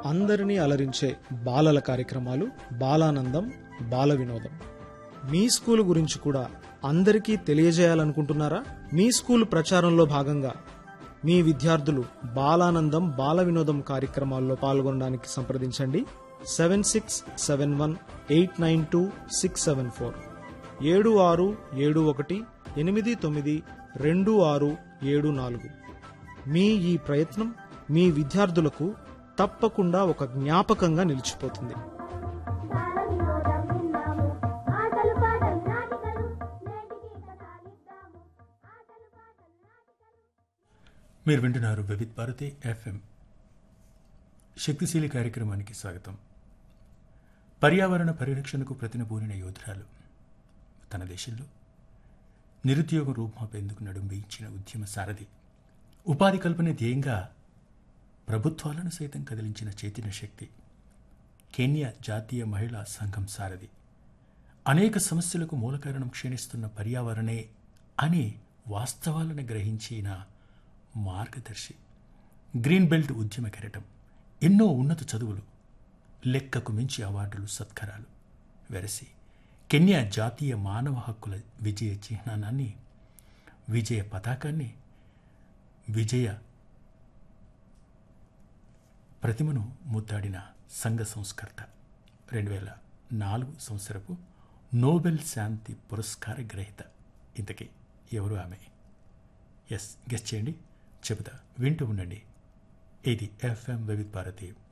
అందరినీ అలరించే బాలల కార్యక్రమాలు బాలానందం బాల వినోదం మీ స్కూల్ గురించి కూడా అందరికీ తెలియజేయాలనుకుంటున్నారా మీ స్కూల్ ప్రచారంలో భాగంగా మీ విద్యార్థులు బాలానందం బాల వినోదం కార్యక్రమాల్లో పాల్గొనడానికి సంప్రదించండి seven six seven one eight nine two six seven four ఏడు ఆరు ఏడు ఒకటి ఎనిమిది తొమ్మిది రెండు ఆరు ఏడు నాలుగు మీ ఈ ప్రయత్నం మీ విద్యార్థులకు తప్పకుండా ఒక జ్ఞాపకంగా నిలిచిపోతుంది బాలవినోదం విన్నాము ఆటలు పాటలు నాటికలు నేటికి కథాలిద్దాము ఆటలు పాటలు నాటికలు మీరు వింటున్నారు వివిధ్ భారతి ఎఫ్ఎం శక్తిశీలి కార్యక్రమానికి స్వాగతం పర్యావరణ పరిరక్షణకు ప్రతినబూనిన యోధురాలు తన దేశంలో నిరుద్యోగ రూపుమాపేందుకు నడుంబించిన ఉద్యమ సారథి ఉపాధి కల్పన ధ్యేయంగా ప్రభుత్వాలను సైతం కదిలించిన చైతన్య శక్తి కెన్యా జాతీయ మహిళా సంఘం సారథి అనేక సమస్యలకు మూల కారణం క్షీణిస్తున్న పర్యావరణే అని వాస్తవాలను గ్రహించిన మార్గదర్శి గ్రీన్ బెల్ట్ ఉద్యమ కెరటం ఎన్నో ఉన్నత చదువులు లెక్కకు మించి అవార్డులు సత్కరాలు వెరసి కెన్యా జాతీయ మానవ హక్కుల విజయ చిహ్నాన్ని విజయ పతాకాన్ని విజయ ప్రతిమను ముద్దాడిన సంఘ సంస్కర్త రెండు వేల నాలుగు సంవత్సరపు నోబెల్ శాంతి పురస్కార గ్రహీత ఇంతకీ ఎవరు ఆమె ఎస్ గెస్ట్ చేయండి చెబుతా వింటూ ఉండండి ఇది ఎఫ్ఎం వివిధ్ భారతి